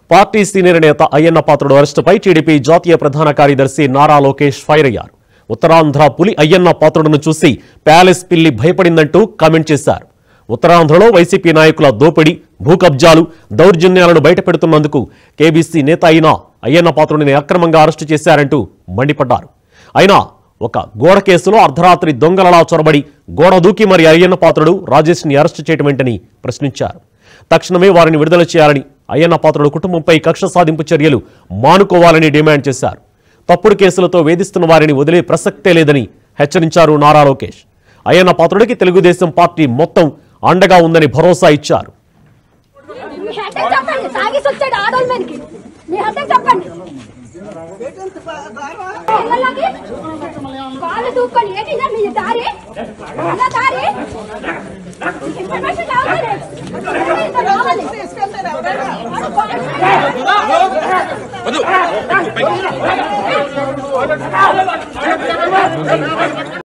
party senior నేత అయ్యన్న పాత్రుడు అరెస్టుపై TDP జాతీయ ప్రధాన కార్యదర్శి నారా లోకేష్ ఫైర్ అయ్యారు ఉత్తరాంధ్ర పులి అయ్యన్న పాత్రుడును చూసి ప్యాలెస్ పిల్లి భయపడిందంటూ కామెంట్ చేశారు ఉత్తరాంధ్రలో వైసీపీ నాయకుల దోపిడీ భూ కబ్జాలు దౌర్జన్యాలను బయటపెడుతున్నందుకు కేబీసీ నేత అయిన అయ్యన్న పాత్రుడిని అక్రమంగా అరెస్టు చేశారంటూ మండిపడ్డారు అయినా ఒక గోడ కేసులో అర్ధరాత్రి దొంగలలా చొరబడి గోడ దూకి మరి అయ్యన్న పాత్రుడు రాజేష్ని అరెస్టు చేయటమేంటని ప్రశ్నించారు తక్షణమే వారిని విడుదల చేయాలని అయ్యన్న పాత్రుడు కుటుంబంపై కక్ష సాధింపు చర్యలు మానుకోవాలని డిమాండ్ చేశారు తప్పుడు కేసులతో వేధిస్తున్న వారిని వదిలే ప్రసక్తే లేదని హెచ్చరించారు నారా లోకేష్ అయ్యన్న పాత్రుడికి తెలుగుదేశం పార్టీ మొత్తం అండగా ఉందని భరోసా ఇచ్చారు మీ హెడ్ చెప్పండి తాగేసి వచ్చాడు ఆడోళ్ళ మీదకి మీ హెడ్ చెప్పండి పిల్లలకి కాళ్ళు దూక్కొని ఏంటి ఇదే మీ దారి అన్న దారి ఇన్ఫర్మేషన్ కావాలి ఇంత కావాలి వద్దు